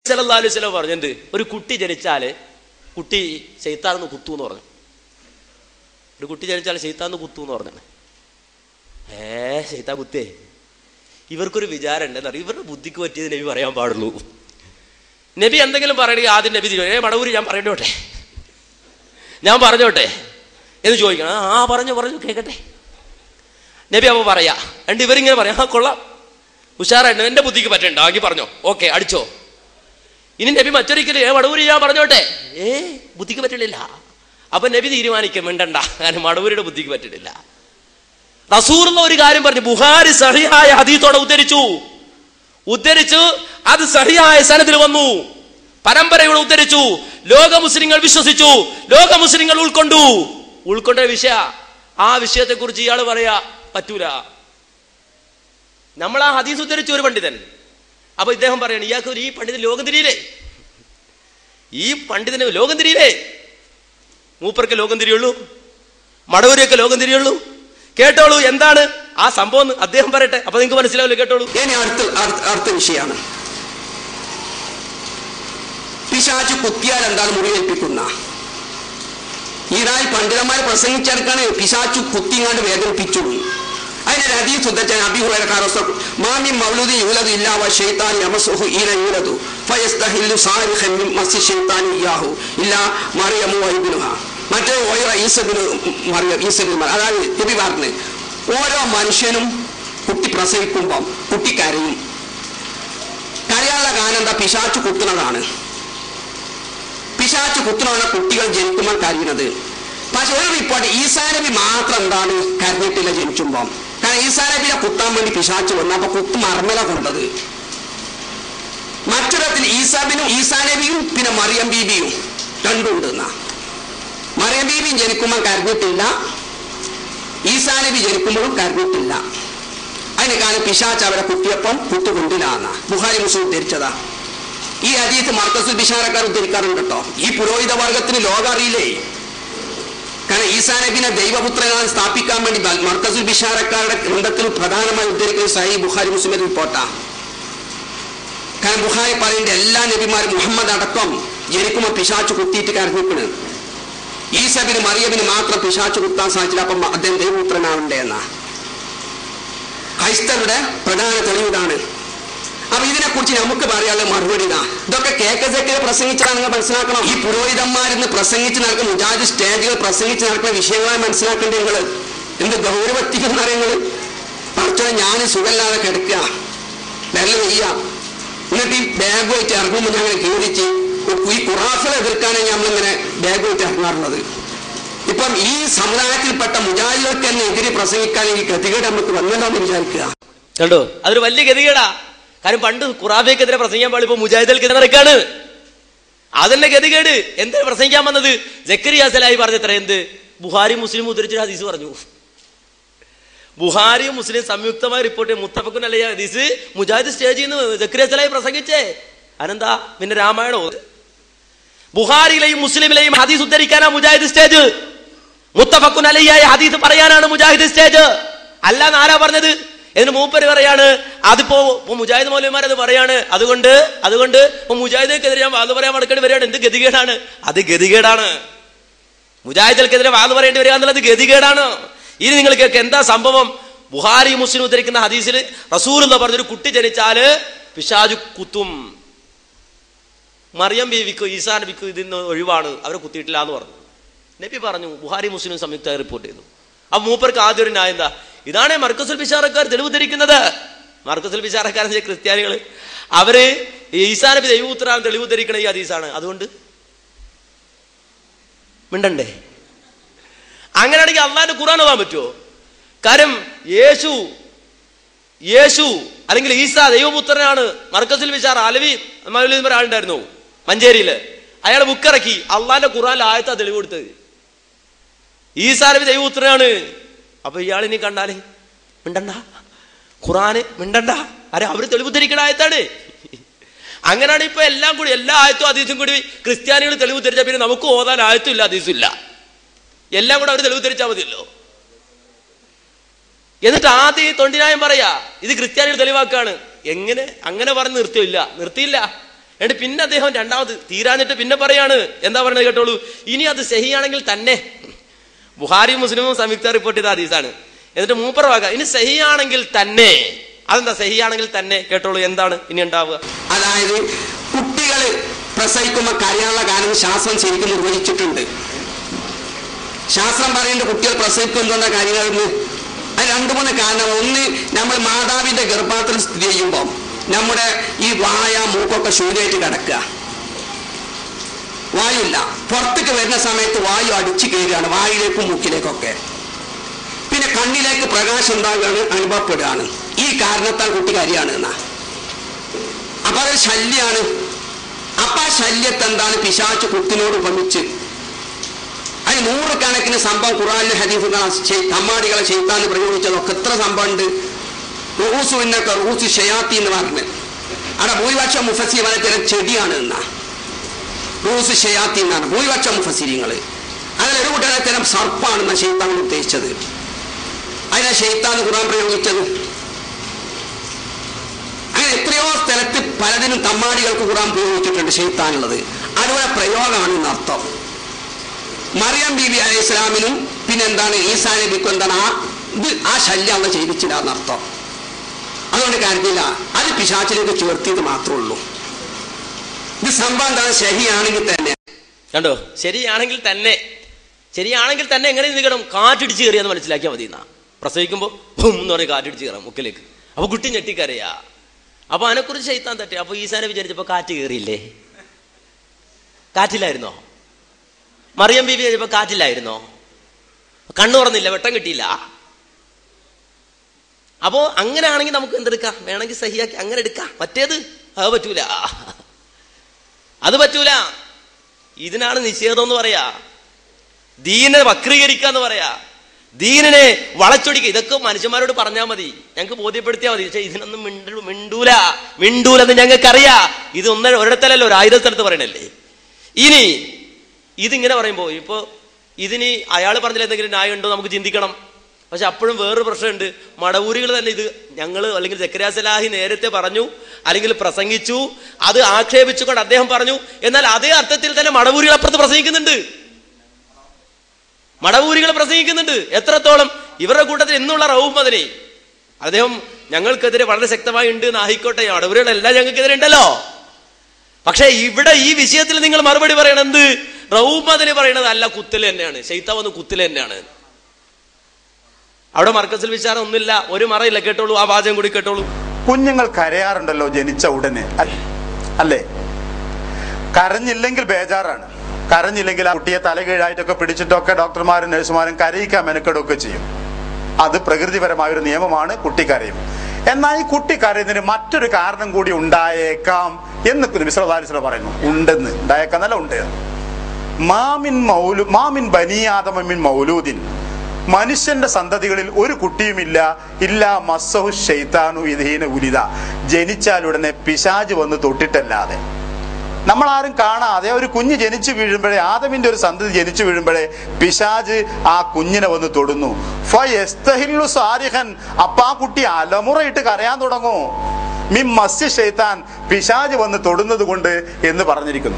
സല്ലല്ലാഹു അലൈഹി വസല്ലം പറഞ്ഞു എന്ത് ഒരു കുട്ടി ജനിച്ചാല് കുട്ടി ശൈത്താന്ന് കുത്തു എന്ന് പറഞ്ഞു ഒരു കുട്ടി ജനിച്ചാൽ ശൈത്താന്ന് കുത്തു എന്ന് പറഞ്ഞു ഏ ശൈത്താൻ കുത്തേ ഇവർക്കൊരു വിചാരം ഉണ്ട് എന്താ പറയുക ഇവരുടെ ബുദ്ധിക്ക് പറ്റിയത് നബി പറയാൻ പാടുള്ളൂ നബി എന്തെങ്കിലും പറയണമെങ്കിൽ ആദ്യം നബി തിരിച്ചു ഏ മടവൂര് ഞാൻ പറഞ്ഞോട്ടെ ഞാൻ പറഞ്ഞോട്ടെ എന്ന് ചോദിക്കണം ആ, ആ പറഞ്ഞു പറഞ്ഞു കേൾക്കട്ടെ നബി അപ്പോൾ പറയാ രണ്ട് ഇവരിങ്ങനെ പറയാം ആ കൊള്ളാം ഉഷാറായിട്ട് എന്റെ ബുദ്ധിക്ക് പറ്റണ്ട ആക്കി പറഞ്ഞോ ഓക്കെ അടിച്ചോ ഇനി നബി മറ്റൊരിക്കലും ഏ മടവൂരി ഞാൻ പറഞ്ഞോട്ടെ ഏ ബുദ്ധിക്ക് പറ്റണില്ല അപ്പൊ നബി തീരുമാനിക്കും മിണ്ടണ്ട കാരണം മടവൂരിയുടെ ബുദ്ധിക്ക് പറ്റണില്ല റസൂറുള്ള ഒരു കാര്യം പറഞ്ഞു ബുഹാരി സഹിഹായ ഹദീത്തോടെ ഉദ്ധരിച്ചു ഉദ്ധരിച്ചു അത് സഹിഹായ സനത്തിൽ വന്നു പരമ്പരയോട് ഉദ്ധരിച്ചു ലോക മുസ്ലിങ്ങൾ വിശ്വസിച്ചു ലോക മുസ്ലിങ്ങൾ ഉൾക്കൊണ്ടു ഉൾക്കൊണ്ട വിഷയ ആ വിഷയത്തെ കുറിച്ച് ഇയാൾ പറയാ പറ്റൂല നമ്മൾ ആ ഹദീസ് ഉദ്ധരിച്ച ഒരു പണ്ഡിതൻ അപ്പൊ ഇദ്ദേഹം പറയണം ഇയാൾക്ക് ഒരു ഈ പണ്ഡിതൻ ലോകം തിരിയില്ലേ ഈ പണ്ഡിതന് ലോകം തിരിയില്ലേ മൂപ്പർക്ക് ലോകം തിരിയുള്ളൂ മടവൂരിയൊക്കെ ലോകം തിരിയുള്ളൂ കേട്ടോളൂ എന്താണ് ആ സംഭവം എന്ന് അദ്ദേഹം പറയട്ടെ അപ്പൊ നിങ്ങൾക്ക് മനസ്സിലാവില്ല കേട്ടോളൂ ഇനി അടുത്ത അടുത്ത- അടുത്ത വിഷയമാണ് പിശാച് കുത്തിയാൽ എന്താണ് മുറിവേൽപ്പിക്കുന്ന ഈരായി പണ്ഡിതന്മാർ പ്രസംഗിച്ചെടുക്കാണ് പിശാച്ചു കുത്തിങ്ങാണ്ട് വേദനിപ്പിച്ചു അതിന്റെ രതി സുദ്ധൻ അഭിഹുറക്കാരോ മാമി മൗലൂദി യൂലതു ഇല്ലാവ ഷെയ്ത്താൻ യമസുഹു ഈല യൂലതു ഫയസ്തഹില്ലു സാരിഖൻ മിൻ മസ്സി ഷെയ്ത്താൻ ഇയാഹു ഇല്ല മറിയമു വൈബിനുഹ മറ്റേ ഓരോ ഈസബിന് മറിയ ഈസബിന് അതായത് നബി പറഞ്ഞു ഓരോ മനുഷ്യനും കുട്ടി പ്രസവിക്കുമ്പം കുട്ടി കരയും കരയാനുള്ള കാരണം എന്താ പിശാച്ചു കുത്തുന്നതാണ് പിശാച്ച് കുത്തുന്നതാണ് കുട്ടികൾ ജനിക്കുമ്പോൾ കരയുന്നത് പക്ഷെ ഒരു റിപ്പോർട്ട് ഈസാ നബി മാത്രം എന്താണ് കരഞ്ഞിട്ടില്ല ജനിക്കുമ്പോൾ കാരണം ഈസാ നബിനെ കുത്താൻ വേണ്ടി പിശാച്ച് വന്നു അപ്പൊ കുത്ത് മർമ്മല കൊണ്ടത് മറ്റൊരത്തിൽ ഈസാബിനും ഈസാ നബിയും പിന്നെ മറിയം ബീബിയും രണ്ടുണ്ട് എന്നാ മറിയം ബീബിയും ജനിക്കുമ്പോൾ കരഞ്ഞിട്ടില്ല ഈസാ നബി ജനിക്കുമ്പോഴും കരഞ്ഞിട്ടില്ല അതിന് കാരണം പിശാച്ച് അവരെ കുത്തിയപ്പം കുത്തുകൊണ്ടില്ല എന്നാ ബുഹാരി മുസ്ലിം ധരിച്ചതാ ഈ അരീത്ത് മർക്കസുൽ ബിഷാരക്കാർ ഉദ്ധരിക്കാറുണ്ട് കേട്ടോ ഈ പുരോഹിത വർഗത്തിന് ലോകം അറിയില്ലേ കാരണം ഈസാ നബിനെ ദൈവപുത്രനായി സ്ഥാപിക്കാൻ വേണ്ടി ബ- മർക്കസുൽ ബിഷാരക്കാരുടെ ഗ്രന്ഥത്തിൽ പ്രധാനമായി ഉദ്ധരിക്കുന്ന സഹി ബുഖാരി മുസ്ലിം റിപ്പോർട്ടാ കാരണം ബുഖാരി പറയുന്ന എല്ലാ നബിമാരും മുഹമ്മദ് അടക്കം ജനിക്കുമ്പോൾ പിശാച്ച് കുത്തിയിട്ട് കരഞ്ഞിക്കണ് ഈസബിന് മറിയബിന് മാത്രം പിശാച്ച് കുത്താൻ സാധിച്ചില്ല അപ്പം അദ്ദേഹം ദൈവപുത്രനാവണ്ടേ എന്നാ ക്രൈസ്തവരുടെ പ്രധാന തെളിവിതാണ് അപ്പൊ ഇതിനെ കുറിച്ച് നമുക്ക് പറയാനുള്ള മറുപടി ഇതാ ഇതൊക്കെ കേക്കസക്കെ പ്രസംഗിച്ചാൽ നിങ്ങൾ മനസ്സിലാക്കണം ഈ പുരോഹിതന്മാരിന്ന് പ്രസംഗിച്ച് നടക്കുന്ന മുജാജ് സ്റ്റേജുകൾ പ്രസംഗിച്ച് നടക്കുന്ന വിഷയങ്ങളെ മനസ്സിലാക്കേണ്ടത് നിങ്ങൾ എന്ത് ഗൗരവത്തിക്കുന്ന നിങ്ങൾ പഠിച്ചോ ഞാൻ സുഖമില്ലാതെ കിടക്കുക വെള്ളം വെയ്യ എന്നിട്ട് ഈ ബാഗ് വെച്ച് ഇറങ്ങുമ്പോൾ ഞങ്ങൾ കീറിച്ച് ഈ ഖുറാഫിനെ എതിർക്കാനാണ് നമ്മളിങ്ങനെ ബാഗ് വെച്ച് ഇറങ്ങാറുള്ളത് ഇപ്പം ഈ സമുദായത്തിൽപ്പെട്ട മുജാഹിദുകൾക്ക് തന്നെ എതിരെ പ്രസംഗിക്കാൻ ഈ ഗതികേട് നമുക്ക് വന്നല്ലോ എന്ന് വിചാരിക്കുക കണ്ടോ അതൊരു വലിയ ഗതികേടാ കാരണം പണ്ട് ഖുറാബിക്കെതിരെ പ്രസംഗിക്കാൻ പാടില്ല ഇപ്പൊ മുജാഹിദൽക്കെതിരെ നടക്കാണ് അതന്നെ ഗതികേട് എന്തിനു പ്രസംഗിക്കാൻ വന്നത് ജക്കരിയ സലാഹി പറഞ്ഞത്ര എന്ത് ബുഹാരി മുസ്ലിം ഉദ്ധരിച്ചൊരു ഹദീസ് പറഞ്ഞു ബുഹാരിയും മുസ്ലിം സംയുക്തമായി റിപ്പോർട്ട് ചെയ്ത മുത്തഫക്കുൻ അല്ലയ ഹദീസ് മുജാഹിദ് സ്റ്റേജിൽ നിന്ന് ജക്കരിയ സലാഹി പ്രസംഗിച്ചേ അനന്താ പിന്നെ രാമായണോ ബുഹാരിയിലെയും മുസ്ലിമിലെയും ഹദീസ് ഉദ്ധരിക്കാനാ മുജാഹിദ് സ്റ്റേജ് മുത്തഫക്കുൻ അലയ്യായ ഹദീസ് പറയാനാണ് മുജാഹിദ് സ്റ്റേജ് അല്ലാന്ന് ആരാ പറഞ്ഞത് ഇതിന് മൂപ്പര് പറയാണ് അതിപ്പോ ഇപ്പൊ മുജാഹിദ് മൗലവിമാർ അത് പറയാണ് അതുകൊണ്ട് അതുകൊണ്ട് ഇപ്പൊ മുജാഹിദിനെതിരെ ഞാൻ വാത് പറയാൻ മടക്കേണ്ടി വരികയാണ് എന്ത് ഗതികേടാണ് അത് ഗതികേടാണ് മുജാഹിദൽക്കെതിരെ വാത് പറയേണ്ടി വരിക എന്നുള്ളത് ഗതികേടാണ് ഇനി നിങ്ങൾ കേൾക്ക് എന്താ സംഭവം ബുഹാരി മുസ്ലിം ഉദ്ധരിക്കുന്ന ഹദീസിൽ റസൂൽ എന്ന് പറഞ്ഞൊരു കുട്ടി ജനിച്ചാല് പിശാജു കുത്തും മറിയം ബീവിക്കും ഈസാ നബിക്കും ഇതിന് ഒഴിവാണ് അവരെ കുത്തിയിട്ടില്ല എന്ന് പറഞ്ഞു നബി പറഞ്ഞു ബുഹാരി മുസ്ലിം സംയുക്തമായി റിപ്പോർട്ട് ചെയ്തു അപ്പൊ മൂപ്പർക്ക് ആദ്യം ഒരു ന്യായം എന്താ ഇതാണ് മർക്കസുൽ ബിഷാറക്കാർ തെളിവ് ധരിക്കുന്നത് മർക്കസുൽ ബിഷാറക്കാരൻ ക്രിസ്ത്യാനികൾ അവര് ഈസാ നബി ദൈവപുത്രാൻ തെളിവ് ധരിക്കണ ഈ ഹദീസാണ് അതുകൊണ്ട് മിണ്ടണ്ടേ അങ്ങനെയാണെങ്കിൽ അള്ളാന്റെ ഖുറാൻ ഓതാൻ പറ്റുമോ കാര്യം യേശു യേശു അല്ലെങ്കിൽ ഈസ ദൈവപുത്രനാണ് മർക്കസുൽ വിശാർ അലവി മൗലവി ഒരാളുണ്ടായിരുന്നു മഞ്ചേരിയില് അയാൾ ബുക്കിറക്കി അള്ളാന്റെ ഖുറാൻ ആയത്താ തെളിവ് കൊടുത്തത് ഈസാ നബി ദൈവപുത്രനാണ് അപ്പൊ ഇയാൾ ഇനി കണ്ടാലേ മിണ്ടണ്ട ഖുറാന് മിണ്ടണ്ട അരെ അവര് തെളിവ് ധരിക്കണ ആയത്താണ് അങ്ങനെയാണ് ഇപ്പൊ എല്ലാം കൂടി എല്ലാ ആയത്തും അതീസും കൂടി ക്രിസ്ത്യാനികൾ തെളിവ് ധരിച്ച പിന്നെ നമുക്ക് ഓതാൻ ആയത്തും ഇല്ല അതീസും ഇല്ല എല്ലാം കൂടെ അവർ തെളിവ് ധരിച്ചാൽ മതിയല്ലോ എന്നിട്ട് ആദ്യം ഈ തൊണ്ടിനായം പറയാ ഇത് ക്രിസ്ത്യാനികൾ തെളിവാക്കാണ് എങ്ങനെ അങ്ങനെ പറഞ്ഞ് നിർത്തിയില്ല നിർത്തിയില്ല എന്നിട്ട് പിന്നെ അദ്ദേഹം രണ്ടാമത് തീരാഞ്ഞിട്ട് പിന്നെ പറയാണ് എന്താ പറയുന്നത് കേട്ടോളൂ ഇനി അത് സഹിയാണെങ്കിൽ തന്നെ ബുഹാരി മുസ്ലിമും സംയുക്ത റിപ്പോർട്ട് ചെയ്ത ഹദീസാണ് എന്നിട്ട് മൂപ്പർ വാക്ക ഇനി സഹിയാണെങ്കിൽ തന്നെ അതെന്താ സഹിയാണെങ്കിൽ തന്നെ കേട്ടോളൂ എന്താണ് ഇനി ഉണ്ടാവുക അതായത് കുട്ടികൾ പ്രസവിക്കുമ്പോൾ കരയാനുള്ള കാരണം ശാസ്ത്രം ശരിക്കും നിർവഹിച്ചിട്ടുണ്ട് ശാസ്ത്രം പറയുന്നത് കുട്ടികൾ പ്രസവിക്കുന്ന കാര്യങ്ങളെന്ന് അത് രണ്ടു മൂന്ന് കാരണം ഒന്ന് നമ്മൾ മാതാവിന്റെ ഗർഭപാത്രം സ്ഥിതി ചെയ്യുമ്പോൾ നമ്മുടെ ഈ വായ മൂക്കൊക്കെ ശൂന്യമായിട്ട് കിടക്കുക വായുല്ല പുറത്തേക്ക് വരുന്ന സമയത്ത് വായു അടിച്ചു കയറുകയാണ് വായിലേക്കും മൂക്കിലേക്കൊക്കെ പിന്നെ കണ്ണിലേക്ക് പ്രകാശം ഉണ്ടാകുകയാണ് അനുഭവപ്പെടുകയാണ് ഈ കാരണത്താൽ കുട്ടി കരിയാണ് എന്നാ അപ്പൊ അതൊരു ശല്യാണ് അപ്പൊ ആ ശല്യത്തെ എന്താണ് പിശാച്ച് കുട്ടിനോട് ഉപമിച്ച് അതിന് നൂറുകണക്കിന് സംഭവം ഖുറാനിലെ ഹദീഫുകൾ കമ്മാടികളെ ചെയ്താന്ന് പ്രയോഗിച്ചതൊക്കെ എത്ര സംഭവം ഉണ്ട് റൂസു എന്നൊക്കെ റൂസു ഷയാത്തി എന്ന് പറഞ്ഞ് അവിടെ ഭൂരിപക്ഷം മുഫസി വനത്തിലെ ചെടിയാണ് എന്നാ റൂസ് ഷയാത്തി എന്നാണ് ഭൂരിപക്ഷം മുഫസിരിങ്ങൾ അതിലൊരു കൂട്ടരെ തരം സർപ്പാണെന്ന ഷെയ്ത്താൻ ഉദ്ദേശിച്ചത് അതിനെ ഷെയ്ത്താന്ന് ഖുറാൻ പ്രയോഗിച്ചത് അങ്ങനെ എത്രയോ സ്ഥലത്ത് പലതിനും തമ്മാടികൾക്ക് ഖുറാൻ പ്രയോഗിച്ചിട്ടുണ്ട് ഷെയ്ത്താനുള്ളത് അതുപോലെ പ്രയോഗമാണ് എന്നർത്ഥം മറിയം ബീബി അലൈഹി ഇസ്ലാമിനും പിന്നെന്താണ് ഈസാ നബിക്കും എന്താണ് ആ ഇത് ആ ശല്യം അന്ന് ചെയ്യിച്ചില്ല എന്നർത്ഥം അതുകൊണ്ട് കാര്യത്തില്ല അത് പിശാച്ചിലേക്ക് ചേർത്തിയത് മാത്രമേ ഉള്ളൂ ഇത് സംഭവം എന്താണ് ശരിയാണെങ്കിൽ തന്നെ കണ്ടോ ശരിയാണെങ്കിൽ തന്നെ ശരിയാണെങ്കിൽ തന്നെ എങ്ങനെ നിൽക്കണം കാറ്റിടിച്ച് കയറിയെന്ന് മനസ്സിലാക്കിയാൽ മതി എന്നാ പ്രസവിക്കുമ്പോൾ ഭൂം എന്ന് പറഞ്ഞ് കാറ്റിടിച്ച് കയറാം മുക്കിലേക്ക് അപ്പൊ കുട്ടി ഞെട്ടിക്കറിയാ അപ്പൊ അതിനെക്കുറിച്ച് ചെയ്ത്താൻ തട്ടി അപ്പൊ ഈസാനെ വിചാരിച്ചപ്പോ കാറ്റ് കയറിയില്ലേ കാറ്റില്ലായിരുന്നോ മറിയം ബീബി വിചാരിച്ചപ്പോ കാറ്റില്ലായിരുന്നോ കണ്ണു തുറന്നില്ല വെട്ടം കിട്ടിയില്ല അപ്പോ അങ്ങനെയാണെങ്കിൽ നമുക്ക് എന്തെടുക്കാം വേണമെങ്കിൽ സഹിയാക്കി അങ്ങനെ എടുക്കാം മറ്റേത് അത് പറ്റൂല അത് പറ്റൂല ഇതിനാണ് നിഷേധം എന്ന് പറയാ ദീനെ വക്രീകരിക്കുക എന്ന് പറയാ ദീനിനെ വളച്ചൊടിക്കുക ഇതൊക്കെ മനുഷ്യന്മാരോട് പറഞ്ഞാൽ മതി ഞങ്ങൾക്ക് ബോധ്യപ്പെടുത്തിയാൽ മതി പക്ഷെ ഇതിനൊന്നും മിണ്ടു മിണ്ടൂല മിണ്ടൂലെന്ന് ഞങ്ങൾക്കറിയാ ഇത് ഒന്ന ഒരിടത്തല്ലല്ലോ ഒരു ആയിരം സ്ഥലത്ത് പറയണല്ലേ ഇനി ഇതിങ്ങനെ പറയുമ്പോൾ ഇപ്പോ ഇതിന് അയാൾ പറഞ്ഞതിൽ എന്തെങ്കിലും ന്യായം ഉണ്ടോ നമുക്ക് ചിന്തിക്കണം പക്ഷെ അപ്പോഴും വേറൊരു പ്രശ്നമുണ്ട് മടവൂരികൾ തന്നെ ഇത് ഞങ്ങൾ അല്ലെങ്കിൽ ജക്കരിയ സലാഹി നേരത്തെ പറഞ്ഞു അല്ലെങ്കിൽ പ്രസംഗിച്ചു അത് ആക്ഷേപിച്ചുകൊണ്ട് അദ്ദേഹം പറഞ്ഞു എന്നാൽ അതേ അർത്ഥത്തിൽ തന്നെ മടവൂരികൾ അപ്പുറത്ത് പ്രസംഗിക്കുന്നുണ്ട് മടവൂരികൾ പ്രസംഗിക്കുന്നുണ്ട് എത്രത്തോളം ഇവരുടെ കൂട്ടത്തിൽ എന്നുള്ള റൗമതിനെ അദ്ദേഹം ഞങ്ങൾക്കെതിരെ വളരെ ശക്തമായി ഉണ്ട് എന്ന് ആയിക്കോട്ടെ മടവൂരികളെല്ലാം ഞങ്ങൾക്കെതിരെ ഉണ്ടല്ലോ പക്ഷേ ഇവിടെ ഈ വിഷയത്തിൽ നിങ്ങൾ മറുപടി പറയണം എന്ത് റൗമതിന് പറയണത് അല്ല കുത്തൽ തന്നെയാണ് ശൈത്ത വന്ന് കുത്തൽ തന്നെയാണ് അവിടെ മർക്കസിൽ വിചാരം ഒന്നുമില്ല ഒരു മറയില്ല കേട്ടോളൂ ആ വാചകം കൂടി കേട്ടോളൂ കുഞ്ഞുങ്ങൾ കരയാറുണ്ടല്ലോ ജനിച്ച ഉടനെ അ- അല്ലേ കരഞ്ഞില്ലെങ്കിൽ ബേജാറാണ് കരഞ്ഞില്ലെങ്കിൽ ആ കുട്ടിയെ തലകീഴായിട്ടൊക്കെ പിടിച്ചിട്ടൊക്കെ ഡോക്ടർമാരും നഴ്സുമാരും കരയിക്കാൻ മെനക്കെടുകയൊക്കെ ചെയ്യും അത് പ്രകൃതിപരമായ ഒരു നിയമമാണ് കുട്ടി കരയും എന്നാൽ ഈ കുട്ടി കരയുന്നതിന് മറ്റൊരു കാരണം കൂടി ഉണ്ടായേക്കാം എന്ന് വിശ്വദാലിസ്വല പറയുന്നു ഉണ്ടെന്ന് ഉണ്ടായേക്കാം എന്നല്ല ഉണ്ട് മാമിൻ മൗലു മാമിൻ ബനിയാദമിൻ മൗലൂദിൻ മനുഷ്യന്റെ സന്തതികളിൽ ഒരു കുട്ടിയുമില്ല ഇല്ല മസ്സഹു ഷെയ്ത്താനു ഇതീന ഉലിത ജനിച്ചാലുടനെ പിശാജ് വന്ന് തൊട്ടിട്ടല്ലാതെ നമ്മൾ ആരും കാണാതെ ഒരു കുഞ്ഞ് ജനിച്ചു വീഴുമ്പോഴേ ആദമിന്റെ ഒരു സന്തതി ജനിച്ചു വീഴുമ്പോഴേ പിശാജ് ആ കുഞ്ഞിനെ വന്ന് തൊടുന്നു ഫയസ്തഹില്ലു സാരിഹൻ അപ്പൊ ആ കുട്ടി അലമുറയിട്ട് കരയാൻ തുടങ്ങും മിം മസ്യ ഷെയ്ത്താൻ പിശാജ് വന്ന് തൊടുന്നത് കൊണ്ട് എന്ന് പറഞ്ഞിരിക്കുന്നു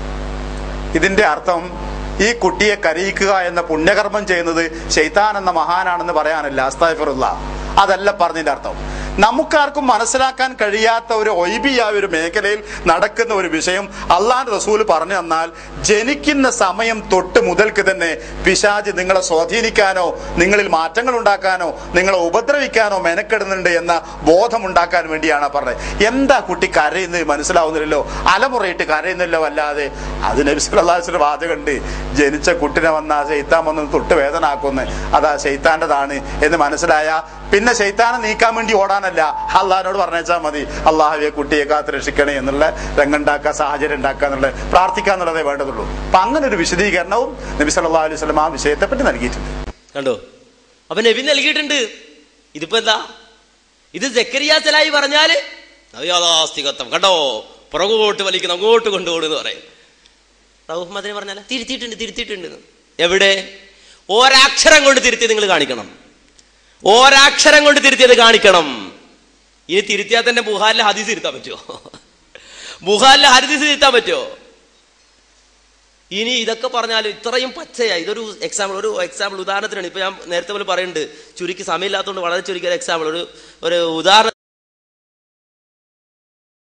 ഇതിന്റെ അർത്ഥം ഈ കുട്ടിയെ കരയിക്കുക എന്ന പുണ്യകർമ്മം ചെയ്യുന്നത് ഷെയ്ത്താൻ എന്ന മഹാനാണെന്ന് പറയാനല്ല അസ്താഫിറുള്ള അതല്ല പറഞ്ഞതിന്റെ അർത്ഥം നമുക്കാർക്കും മനസ്സിലാക്കാൻ കഴിയാത്ത ഒരു ഒയ്ബിയായ ഒരു മേഖലയിൽ നടക്കുന്ന ഒരു വിഷയം അള്ളാൻ റസൂൽ പറഞ്ഞു തന്നാൽ ജനിക്കുന്ന സമയം തൊട്ട് മുതൽക്ക് തന്നെ പിശാജ് നിങ്ങളെ സ്വാധീനിക്കാനോ നിങ്ങളിൽ മാറ്റങ്ങൾ ഉണ്ടാക്കാനോ നിങ്ങളെ ഉപദ്രവിക്കാനോ മെനക്കെടുന്നുണ്ട് എന്ന ബോധമുണ്ടാക്കാൻ വേണ്ടിയാണ് പറഞ്ഞത് എന്താ കുട്ടി കരയുന്നത് മനസ്സിലാവുന്നില്ലല്ലോ അലമുറയിട്ട് കരയുന്നില്ലോ അല്ലാതെ അത് നബിസ്വല്ലാസിന്റെ വാചകമുണ്ട് ജനിച്ച കുട്ടിനെ വന്ന ശൈത്താൻ വന്ന് തൊട്ട് വേദനാക്കുന്നു അതാ ശൈത്താൻ്റെതാണ് എന്ന് മനസ്സിലായ പിന്നെ ശൈത്താനെ നീക്കാൻ വേണ്ടി ഓടാനല്ല അള്ളഹാനോട് പറഞ്ഞാൽ മതി അള്ളാഹുവെ കുട്ടിയെ കാത്ത് രക്ഷിക്കണേ എന്നുള്ള രംഗുണ്ടാക്കുക സാഹചര്യം ഉണ്ടാക്കുക എന്നുള്ള പ്രാർത്ഥിക്കുക എന്നുള്ളതേ വേണ്ടതുള്ളൂ അപ്പൊ അങ്ങനെ ഒരു വിശദീകരണവും നബി സല്ലല്ലാഹു അലൈഹി വസല്ലം ആ വിഷയത്തെ പറ്റി നൽകിയിട്ടുണ്ട് കണ്ടോ അപ്പൊ നബി നൽകിയിട്ടുണ്ട് ഇതിപ്പോ എന്താ ഇത് ജക്കരിയാസലായി പറഞ്ഞാല് നവ്യാദാസ്തികത്വം കണ്ടോ പുറകോട്ട് വലിക്കുന്ന അങ്ങോട്ട് കൊണ്ടുപോകുന്നു പറയും റഹ്മദിനെ പറഞ്ഞാൽ തിരുത്തിയിട്ടുണ്ട് തിരുത്തിയിട്ടുണ്ട് എന്ന്. എവിടെ ഒരക്ഷരം കൊണ്ട് തിരുത്തി നിങ്ങൾ കാണിക്കണം ഒരക്ഷരം കൊണ്ട് തിരുത്തിയത് കാണിക്കണം ഇനി തിരുത്തിയാൽ തന്നെ ബുഹാരിലെ ഹദീസ് തിരുത്താൻ പറ്റുമോ ബുഹാലിലെ ഹരിദിസ് തിരുത്താൻ പറ്റുമോ ഇനി ഇതൊക്കെ പറഞ്ഞാൽ ഇത്രയും പച്ചയായി ഇതൊരു എക്സാമ്പിൾ ഒരു എക്സാമ്പിൾ ഉദാഹരണത്തിനാണ് ഇപ്പൊ ഞാൻ നേരത്തെ പോലെ പറയുന്നുണ്ട് ചുരുക്കി സമയമില്ലാത്തതുകൊണ്ട് വളരെ ചുരുക്കിയ എക്സാമ്പിൾ ഒരു ഒരു ഉദാഹരണം